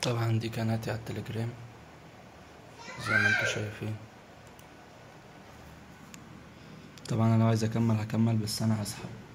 طبعا دي قناتي على التليجرام زي ما انتوا شايفين طبعا انا لو عايز اكمل هكمل بس انا هسحب